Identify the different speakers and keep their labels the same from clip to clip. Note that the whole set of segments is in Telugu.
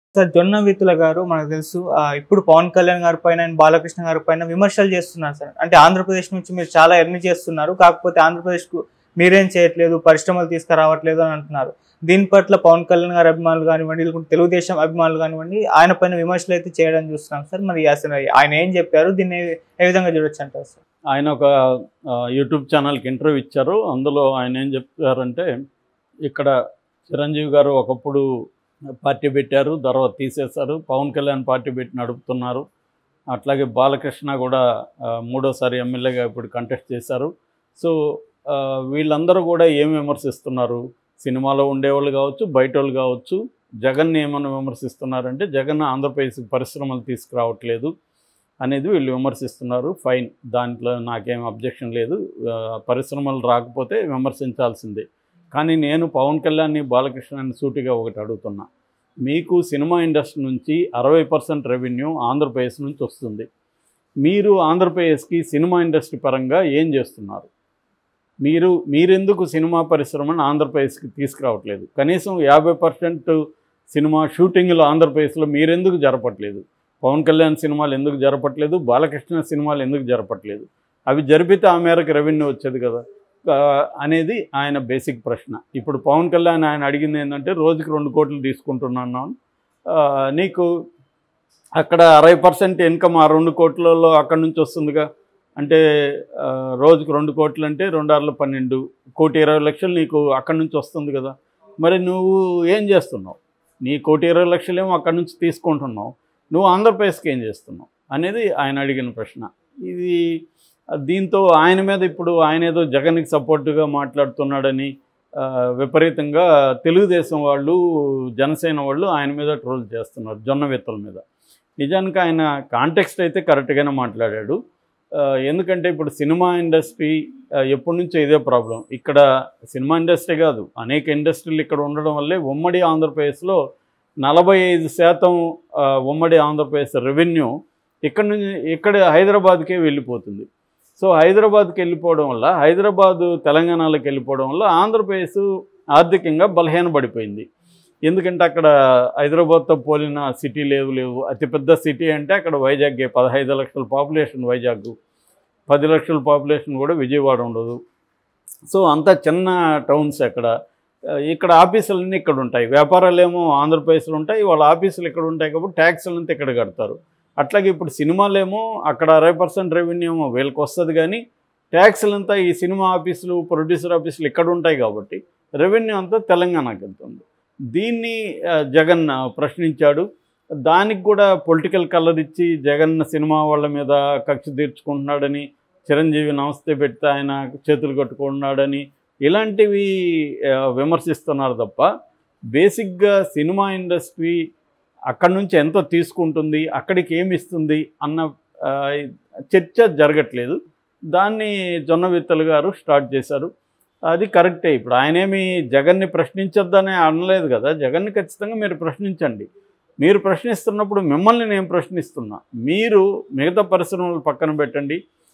Speaker 1: సార్ జొన్న విత్తుల గారు మనకు తెలుసు ఆ, ఇప్పుడు పవన్ కళ్యాణ్ గారి పైన and బాలకృష్ణ గారి పైన విమర్శలు చేస్తున్నారు సార్ అంటే ఆంధ్రప్రదేశ్ నుంచి మీరు చాలా ఎర్న్ చేస్తున్నారు కాకపోతే ఆంధ్రప్రదేశ్ కు మీరేం చేయట్లేదు పరిశ్రమలు తీసుకురావట్లేదు అని అంటున్నారు దీని పట్ల పవన్ కళ్యాణ్ గారి అభిమానులు కానివ్వండి లేకుంటే తెలుగుదేశం అభిమానులు కానివ్వండి ఆయన పైన విమర్శలు అయితే చేయడం చూస్తున్నాం సార్ మరి అసలు ఆయన ఏం చెప్పారు దీన్ని ఏ- ఏ విధంగా చూడొచ్చు అంటారు సార్
Speaker 2: ఆయన ఒక ఆ, యూట్యూబ్ ఛానల్కి ఇంటర్వ్యూ ఇచ్చారు అందులో ఆయన ఏం చెప్పారంటే ఇక్కడ చిరంజీవి గారు ఒకప్పుడు పార్టీ పెట్టారు తర్వాత తీసేశారు పవన్ కళ్యాణ్ పార్టీ పెట్టి నడుపుతున్నారు అట్లాగే బాలకృష్ణ కూడా ఆ, మూడోసారి ఎమ్మెల్యేగా ఇప్పుడు కంటెస్ట్ చేశారు సో ఆ, వీళ్ళందరూ కూడా ఏం విమర్శిస్తున్నారు సినిమాలో ఉండేవాళ్ళు కావచ్చు బయట వాళ్ళు కావచ్చు జగన్ ఏమన్నా విమర్శిస్తున్నారంటే జగన్ ఆంధ్రప్రదేశ్కి పరిశ్రమలు తీసుకురావట్లేదు అనేది వీళ్ళు విమర్శిస్తున్నారు ఫైన్ దాంట్లో నాకేం అబ్జెక్షన్ లేదు ఆ, పరిశ్రమలు రాకపోతే విమర్శించాల్సిందే కానీ నేను పవన్ కళ్యాణ్ని బాలకృష్ణని సూటిగా ఒకటి అడుగుతున్నా మీకు సినిమా ఇండస్ట్రీ నుంచి అరవై పర్సెంట్ రెవెన్యూ ఆంధ్రప్రదేశ్ నుంచి వస్తుంది మీరు ఆంధ్రప్రదేశ్కి సినిమా ఇండస్ట్రీ పరంగా ఏం చేస్తున్నారు మీరు మీరెందుకు సినిమా పరిశ్రమను ఆంధ్రప్రదేశ్కి తీసుకురావట్లేదు కనీసం యాభై పర్సెంట్ సినిమా షూటింగ్లు ఆంధ్రప్రదేశ్లో మీరెందుకు జరపట్లేదు పవన్ కళ్యాణ్ సినిమాలు ఎందుకు జరపట్లేదు బాలకృష్ణ సినిమాలు ఎందుకు జరపట్లేదు అవి జరిపితే ఆ మేరకు రెవెన్యూ వచ్చేది కదా ఆ, అనేది ఆయన బేసిక్ ప్రశ్న ఇప్పుడు పవన్ కళ్యాణ్ ఆయన అడిగింది ఏంటంటే రోజుకి రెండు కోట్లు తీసుకుంటున్నాను ఆ, నీకు అక్కడ అరవై పర్సెంట్ ఇన్కమ్ ఆ రెండు కోట్లలో అక్కడి నుంచి వస్తుందిగా అంటే ఆ, రోజుకు రెండు కోట్లు అంటే రెండు ఆరుల పన్నెండు కోటి ఇరవై లక్షలు నీకు అక్కడి నుంచి వస్తుంది కదా మరి నువ్వు ఏం చేస్తున్నావు నీ కోటి ఇరవై లక్షలేమో అక్కడి నుంచి తీసుకుంటున్నావు నువ్వు ఆంధ్రప్రదేశ్కి ఏం చేస్తున్నావు అనేది ఆయన అడిగిన ప్రశ్న ఇది దీంతో ఆయన మీద ఇప్పుడు ఆయన ఏదో జగన్కి సపోర్టుగా మాట్లాడుతున్నాడని ఆ, విపరీతంగా తెలుగుదేశం వాళ్ళు జనసేన వాళ్ళు ఆయన మీద ట్రోల్ చేస్తున్నారు జొన్న విత్తల మీద నిజానికి ఆయన కాంటెక్స్ట్ అయితే కరెక్ట్గానే మాట్లాడాడు ఆ, ఎందుకంటే ఇప్పుడు సినిమా ఇండస్ట్రీ ఆ, ఎప్పటి నుంచో ఇదే ప్రాబ్లం ఇక్కడ సినిమా ఇండస్ట్రీ కాదు అనేక ఇండస్ట్రీలు ఇక్కడ ఉండడం వల్లే ఉమ్మడి ఆంధ్రప్రదేశ్లో నలభై ఐదు శాతం ఆ, ఉమ్మడి ఆంధ్రప్రదేశ్ రెవెన్యూ ఇక్కడ నుంచి ఇక్కడ హైదరాబాద్కే వెళ్ళిపోతుంది సో హైదరాబాద్కి వెళ్ళిపోవడం వల్ల హైదరాబాదు తెలంగాణలోకి వెళ్ళిపోవడం వల్ల ఆంధ్రప్రదేశ్ ఆర్థికంగా బలహీనపడిపోయింది ఎందుకంటే అక్కడ హైదరాబాద్తో పోలిన సిటీ లేవు లేవు అతిపెద్ద సిటీ అంటే అక్కడ వైజాగ్ పదహైదు లక్షల పాపులేషన్ వైజాగ్ పది లక్షల పాపులేషన్ కూడా విజయవాడ ఉండదు సో అంతా చిన్న టౌన్స్ అక్కడ ఆ, ఇక్కడ ఆఫీసులన్నీ ఇక్కడ ఉంటాయి వ్యాపారాలు ఆంధ్రప్రదేశ్లో ఉంటాయి వాళ్ళ ఆఫీసులు ఇక్కడ ఉంటాయి కాబట్టి ట్యాక్సులు అంతా ఇక్కడ కడతారు అట్లాగే ఇప్పుడు సినిమాలేమో అక్కడ అరవై పర్సెంట్ రెవెన్యూ ఏమో వీళ్ళకి వస్తుంది కానీ ట్యాక్సులు అంతా ఈ సినిమా ఆఫీసులు ప్రొడ్యూసర్ ఆఫీసులు ఇక్కడ ఉంటాయి కాబట్టి రెవెన్యూ అంతా తెలంగాణకి వెళ్తుంది దీన్ని ఆ, జగన్ ఆ, ప్రశ్నించాడు దానికి కూడా పొలిటికల్ కలర్ ఇచ్చి జగన్ సినిమా వాళ్ళ మీద కక్ష తీర్చుకుంటున్నాడని చిరంజీవి నమస్తే పెడితే ఆయన చేతులు కట్టుకుంటున్నాడని ఇలాంటివి ఆ, విమర్శిస్తున్నారు తప్ప బేసిక్గా సినిమా ఇండస్ట్రీ అక్కడి నుంచి ఎంత తీసుకుంటుంది అక్కడికి ఏమి ఇస్తుంది అన్న ఆ, చర్చ జరగట్లేదు దాన్ని జొన్న విత్తలు గారు స్టార్ట్ చేశారు అది కరెక్టే ఇప్పుడు ఆయనేమి జగన్ని ప్రశ్నించొద్దనే అనలేదు కదా జగన్ని ఖచ్చితంగా మీరు ప్రశ్నించండి మీరు ప్రశ్నిస్తున్నప్పుడు మిమ్మల్ని నేను ప్రశ్నిస్తున్నా మీరు మిగతా పరిశ్రమలు పక్కన పెట్టండి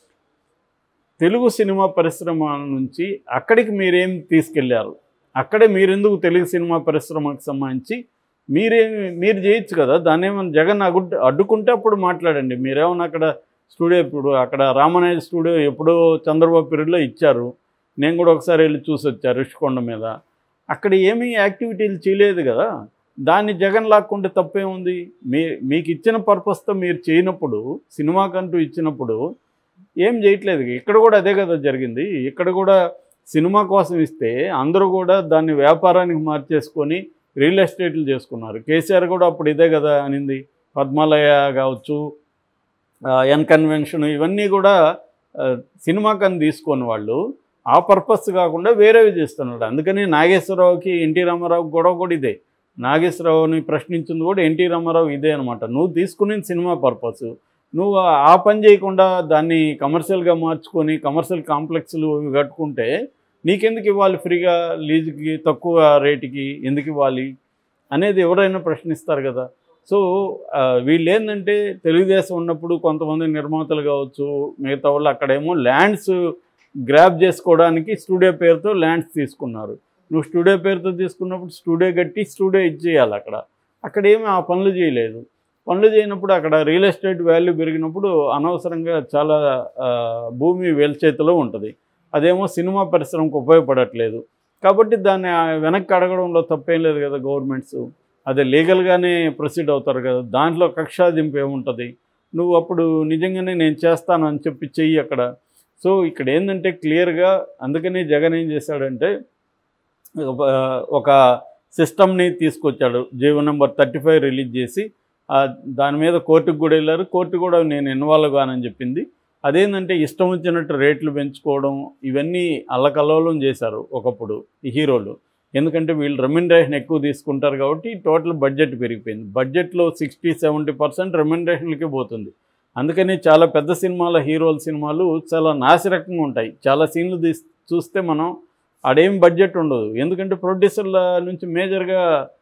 Speaker 2: తెలుగు సినిమా పరిశ్రమ నుంచి అక్కడికి మీరేం తీసుకెళ్లారు అక్కడే మీరెందుకు తెలుగు సినిమా పరిశ్రమకు సంబంధించి మీరేం మీరు చేయొచ్చు కదా దాన్ని ఏమైనా జగన్ అడ్డు అడ్డుకుంటే అప్పుడు మాట్లాడండి మీరేమన్నా అక్కడ స్టూడియో ఇప్పుడు అక్కడ రామనాయుడు స్టూడియో ఎప్పుడో చంద్రబాబు పీరియడ్లో ఇచ్చారు నేను కూడా ఒకసారి వెళ్ళి చూసి వచ్చాను రుషికొండ మీద అక్కడ ఏమీ యాక్టివిటీలు చేయలేదు కదా దాన్ని జగన్ లాక్కుంటే తప్పేముంది మీ మీకు ఇచ్చిన పర్పస్తో మీరు చేయనప్పుడు సినిమాకంటూ ఇచ్చినప్పుడు ఏం చేయట్లేదు ఇక్కడ కూడా అదే కదా జరిగింది ఇక్కడ కూడా సినిమా కోసం ఇస్తే అందరూ కూడా దాన్ని వ్యాపారానికి మార్చేసుకొని రియల్ ఎస్టేట్లు చేసుకున్నారు కేసీఆర్ కూడా అప్పుడు ఇదే కదా అనింది పద్మాలయ కావచ్చు ఎన్ కన్వెన్షన్ ఇవన్నీ కూడా ఆ, సినిమాకని తీసుకొని వాళ్ళు ఆ పర్పస్ కాకుండా వేరేవి చేస్తున్నాడు అందుకని నాగేశ్వరరావుకి ఎన్టీ రామారావు గొడవ కూడా ఇదే నాగేశ్వరరావుని ప్రశ్నించింది కూడా ఎన్టీ రామారావు ఇదే అనమాట నువ్వు తీసుకునేది సినిమా పర్పస్ నువ్వు ఆ పని చేయకుండా దాన్ని కమర్షియల్గా మార్చుకొని కమర్షియల్ కాంప్లెక్స్లు ఇవి కట్టుకుంటే నీకెందుకు ఇవ్వాలి ఫ్రీగా లీజుకి తక్కువ రేటుకి ఎందుకు ఇవ్వాలి అనేది ఎవరైనా ప్రశ్నిస్తారు కదా సో ఆ, వీళ్ళు ఏంటంటే తెలుగుదేశం ఉన్నప్పుడు కొంతమంది నిర్మాతలు కావచ్చు మిగతా వాళ్ళు అక్కడేమో ల్యాండ్స్ గ్రాప్ చేసుకోవడానికి స్టూడియో పేరుతో ల్యాండ్స్ తీసుకున్నారు నువ్వు స్టూడియో పేరుతో తీసుకున్నప్పుడు స్టూడియో కట్టి స్టూడియో ఇచ్చేయాలి అక్కడ అక్కడ ఏమీ ఆ పనులు చేయలేదు పనులు చేయనప్పుడు అక్కడ రియల్ ఎస్టేట్ వాల్యూ పెరిగినప్పుడు అనవసరంగా చాలా ఆ, భూమి వేల్ చేతిలో ఉంటుంది అదేమో సినిమా పరిశ్రమకు ఉపయోగపడట్లేదు కాబట్టి దాన్ని ఆ వెనక్కి అడగడంలో తప్పేం లేదు కదా గవర్నమెంట్స్ అదే లీగల్గానే ప్రొసీడ్ అవుతారు కదా దాంట్లో కక్షాదింపు ఏముంటుంది నువ్వు అప్పుడు నిజంగానే నేను చేస్తాను అని చెప్పి చెయ్యి అక్కడ సో ఇక్కడ ఏంటంటే క్లియర్గా అందుకని జగన్ ఏం చేశాడంటే ఒక- ఒక సిస్టమ్ని తీసుకొచ్చాడు GO number thirty five release చేసి ఆ దాని మీద కోర్టుకు కూడా వెళ్ళారు కోర్టు కూడా నేను ఇన్వాల్వ్ కానని చెప్పింది అదేంటంటే ఇష్టం వచ్చినట్టు రేట్లు పెంచుకోవడం ఇవన్నీ అల్లకల్లోలం చేశారు ఒకప్పుడు ఈ హీరోలు ఎందుకంటే వీళ్ళు రెమ్యునరేషన్ ఎక్కువ తీసుకుంటారు కాబట్టి టోటల్ బడ్జెట్ పెరిగిపోయింది బడ్జెట్లో సిక్స్టీ సెవెంటీ పర్సెంట్ రెమ్యునరేషన్లకి పోతుంది అందుకని చాలా పెద్ద సినిమాల హీరోల సినిమాలు చాలా నాసిరకంగా ఉంటాయి చాలా సీన్లు తీస్ చూస్తే మనం ఆడేం బడ్జెట్ ఉండదు ఎందుకంటే ప్రొడ్యూసర్ల నుంచి మేజర్గా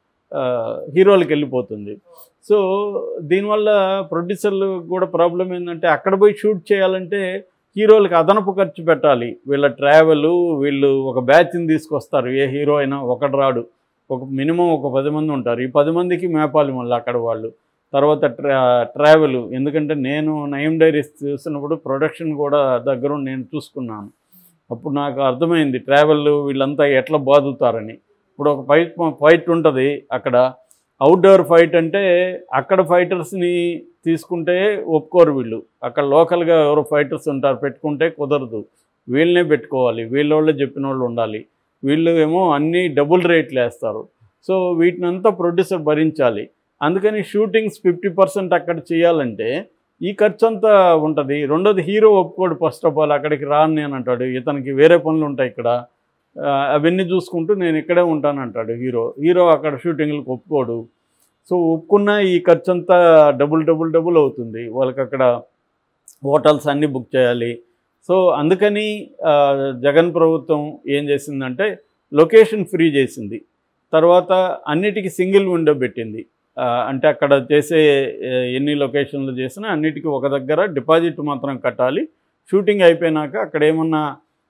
Speaker 2: హీరోలకు వెళ్ళిపోతుంది సో దీనివల్ల ప్రొడ్యూసర్లు కూడా ప్రాబ్లం ఏంటంటే అక్కడ పోయి షూట్ చేయాలంటే హీరోలకు అదనపు ఖర్చు పెట్టాలి వీళ్ళ ట్రావెల్ వీళ్ళు ఒక బ్యాచ్ని తీసుకొస్తారు ఏ హీరో అయినా ఒకడు రాడు ఒక మినిమం ఒక పది మంది ఉంటారు ఈ పది మందికి మేపాలి మళ్ళీ అక్కడ వాళ్ళు తర్వాత ట్రా ట్రావెల్ ఎందుకంటే నేను నయం డైరీస్ చూసినప్పుడు ప్రొడక్షన్ కూడా దగ్గరుండి నేను చూసుకున్నాను అప్పుడు నాకు అర్థమైంది ట్రావెల్ వీళ్ళంతా ఎట్లా బాదుతారని ఇప్పుడు ఒక ఫైట్ ఫైట్ ఉంటుంది అక్కడ అవుట్డోర్ ఫైట్ అంటే అక్కడ ఫైటర్స్ని తీసుకుంటే ఒప్పుకోరు వీళ్ళు అక్కడ లోకల్గా ఎవరో ఫైటర్స్ ఉంటారు పెట్టుకుంటే కుదరదు వీళ్ళనే పెట్టుకోవాలి వీళ్ళోళ్ళే చెప్పిన వాళ్ళు ఉండాలి వీళ్ళు ఏమో అన్ని డబుల్ రేట్లు వేస్తారు సో వీటినంతా ప్రొడ్యూసర్ భరించాలి అందుకని షూటింగ్స్ ఫిఫ్టీ పర్సెంట్ అక్కడ చేయాలంటే ఈ ఖర్చు అంతా ఉంటుంది రెండోది హీరో ఒప్పుకోడు ఫస్ట్ ఆఫ్ ఆల్ అక్కడికి రాను నేను అంటాడు ఇతనికి వేరే పనులు ఉంటాయి ఇక్కడ ఆ, అవన్నీ చూసుకుంటూ నేను ఇక్కడే ఉంటాను అంటాడు హీరో హీరో అక్కడ షూటింగ్లకు ఒప్పుకోడు సో ఒప్పుకున్న ఈ ఖర్చు అంతా డబుల్ డబుల్ డబుల్ అవుతుంది వాళ్ళకి అక్కడ హోటల్స్ అన్నీ బుక్ చేయాలి సో అందుకని ఆ, జగన్ ప్రభుత్వం ఏం చేసిందంటే లొకేషన్ ఫ్రీ చేసింది తర్వాత అన్నిటికీ సింగిల్ విండో పెట్టింది ఆ, అంటే అక్కడ చేసే ఏ, ఎన్ని లొకేషన్లు చేసినా అన్నిటికీ ఒక దగ్గర డిపాజిట్ మాత్రం కట్టాలి షూటింగ్ అయిపోయినాక అక్కడ ఏమన్నా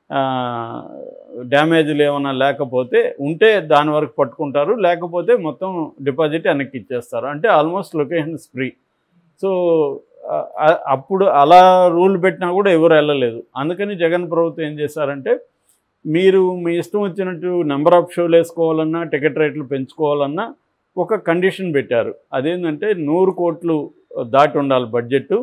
Speaker 2: డ్యామేజ్లు ఏమన్నా లేకపోతే ఉంటే దాని వరకు పట్టుకుంటారు లేకపోతే మొత్తం డిపాజిట్ వెనక్కి ఇచ్చేస్తారు అంటే ఆల్మోస్ట్ లొకేషన్స్ ఫ్రీ సో ఆ, ఆ, అప్పుడు అలా రూల్ పెట్టినా కూడా ఎవరు వెళ్ళలేదు అందుకని జగన్ ప్రభుత్వం ఏం చేశారంటే మీరు మీ ఇష్టం వచ్చినట్టు నెంబర్ ఆఫ్ షోలు వేసుకోవాలన్నా టికెట్ రేట్లు పెంచుకోవాలన్నా ఒక కండిషన్ పెట్టారు అదేంటంటే నూరు కోట్లు దాటి ఉండాలి బడ్జెట్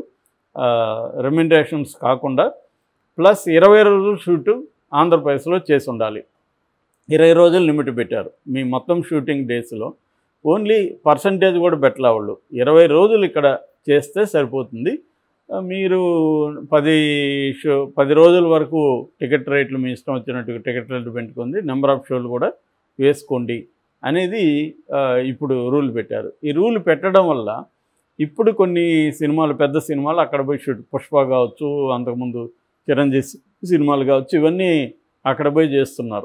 Speaker 2: రెమ్యునరేషన్స్ కాకుండా ప్లస్ ఇరవై రోజులు షూటు ఆంధ్రప్రదేశ్లో చేసి ఉండాలి ఇరవై రోజులు లిమిట్ పెట్టారు మీ మొత్తం షూటింగ్ డేస్లో ఓన్లీ పర్సంటేజ్ కూడా పెట్టలే వాళ్ళు ఇరవై రోజులు ఇక్కడ చేస్తే సరిపోతుంది ఆ, మీరు పది షో పది రోజుల వరకు టికెట్ రేట్లు మీ ఇష్టం వచ్చినట్టు టికెట్ రేట్లు పెట్టుకుంది నెంబర్ ఆఫ్ షోలు కూడా వేసుకోండి అనేది ఆ, ఇప్పుడు రూల్ పెట్టారు ఈ రూల్ పెట్టడం వల్ల ఇప్పుడు కొన్ని సినిమాలు పెద్ద సినిమాలు అక్కడ పోయి షూట్ పుష్ప కావచ్చు అంతకుముందు చిరంజీవి సినిమాలు కావచ్చు ఇవన్నీ అక్కడ పోయి చేస్తున్నారు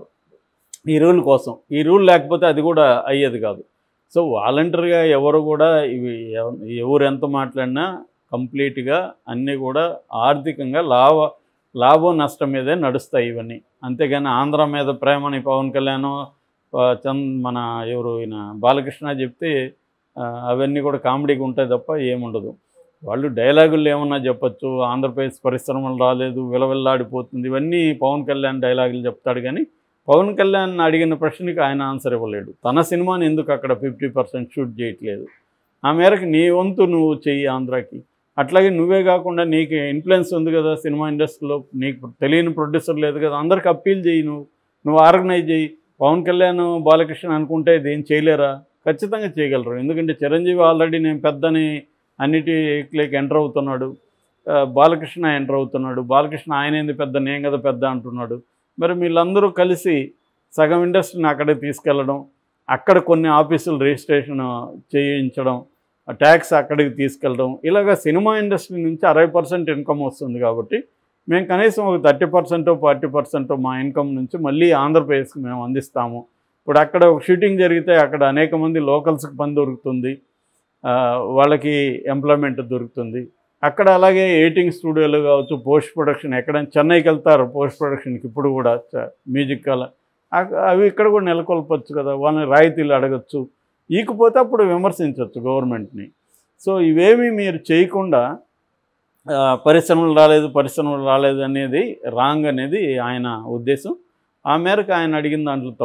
Speaker 2: ఈ రూల్ కోసం ఈ రూల్ లేకపోతే అది కూడా అయ్యేది కాదు సో వాలంటరీగా ఎవరు కూడా ఇవి ఎవ- ఎవరు ఎంత మాట్లాడినా కంప్లీట్గా అన్నీ కూడా ఆర్థికంగా లాభ లాభం నష్టం మీదే నడుస్తాయి ఇవన్నీ అంతేగాని ఆంధ్ర మీద ప్రేమని పవన్ కళ్యాణ్ ఆ, చంద్ మన ఎవరు ఈయన బాలకృష్ణ చెప్తే ఆ, అవన్నీ కూడా కామెడీగా ఉంటాయి తప్ప ఏముండదు వాళ్ళు డైలాగులు ఏమన్నా చెప్పొచ్చు ఆంధ్రప్రదేశ్ పరిశ్రమలు రాలేదు విలవిల్లాడిపోతుంది ఇవన్నీ పవన్ కళ్యాణ్ డైలాగులు చెప్తాడు కానీ పవన్ కళ్యాణ్ అడిగిన ప్రశ్నకి ఆయన ఆన్సర్ ఇవ్వలేడు తన సినిమాని ఎందుకు అక్కడ ఫిఫ్టీ పర్సెంట్ షూట్ చేయట్లేదు ఆ మేరకు నీ వంతు నువ్వు చెయ్యి ఆంధ్రాకి అట్లాగే నువ్వే కాకుండా నీకు ఇన్ఫ్లుయెన్స్ ఉంది కదా సినిమా ఇండస్ట్రీలో నీకు తెలియని ప్రొడ్యూసర్ లేదు కదా అందరికి అప్పీల్ చేయి నువ్వు నువ్వు ఆర్గనైజ్ చేయి పవన్ కళ్యాణ్ బాలకృష్ణ అనుకుంటే ఇది ఏం చేయలేరా ఖచ్చితంగా చేయగలరు ఎందుకంటే చిరంజీవి ఆల్రెడీ నేను పెద్దని అన్నిటిలోకి ఎంటర్ అవుతున్నాడు ఆ, బాలకృష్ణ ఎంటర్ అవుతున్నాడు బాలకృష్ణ ఆయన ఏంది పెద్ద నేను కదా పెద్ద అంటున్నాడు మరి వీళ్ళందరూ కలిసి సగం ఇండస్ట్రీని అక్కడికి తీసుకెళ్ళడం అక్కడ కొన్ని ఆఫీసులు రిజిస్ట్రేషన్ చేయించడం ట్యాక్స్ అక్కడికి తీసుకెళ్ళడం ఇలాగ సినిమా ఇండస్ట్రీ నుంచి అరవై పర్సెంట్ ఇన్కమ్ వస్తుంది కాబట్టి మేము కనీసం ఒక థర్టీ పర్సెంట్ ఫార్టీ పర్సెంట్ మా ఇన్కమ్ నుంచి మళ్ళీ ఆంధ్రప్రదేశ్కి మేము అందిస్తాము ఇప్పుడు అక్కడ ఒక షూటింగ్ జరిగితే అక్కడ అనేక మంది లోకల్స్కి పని దొరుకుతుంది ఆ, వాళ్ళకి ఎంప్లాయ్మెంట్ దొరుకుతుంది అక్కడ అలాగే ఎడిటింగ్ స్టూడియోలు కావచ్చు పోస్ట్ ప్రొడక్షన్ ఎక్కడైనా చెన్నైకి వెళ్తారు పోస్ట్ ప్రొడక్షన్కి ఇప్పుడు కూడా చ- మ్యూజిక్ అలా అ- అవి ఇక్కడ కూడా నెలకొల్పొచ్చు కదా వాళ్ళని రాయితీలు అడగచ్చు ఈకపోతే అప్పుడు విమర్శించవచ్చు గవర్నమెంట్ని సో ఇవేమీ మీరు చేయకుండా ఆ, పరిశ్రమలు రాలేదు పరిశ్రమలు రాలేదు అనేది రాంగ్ అనేది ఆయన ఉద్దేశం ఆ మేరకు ఆయన అడిగిన దాంట్లో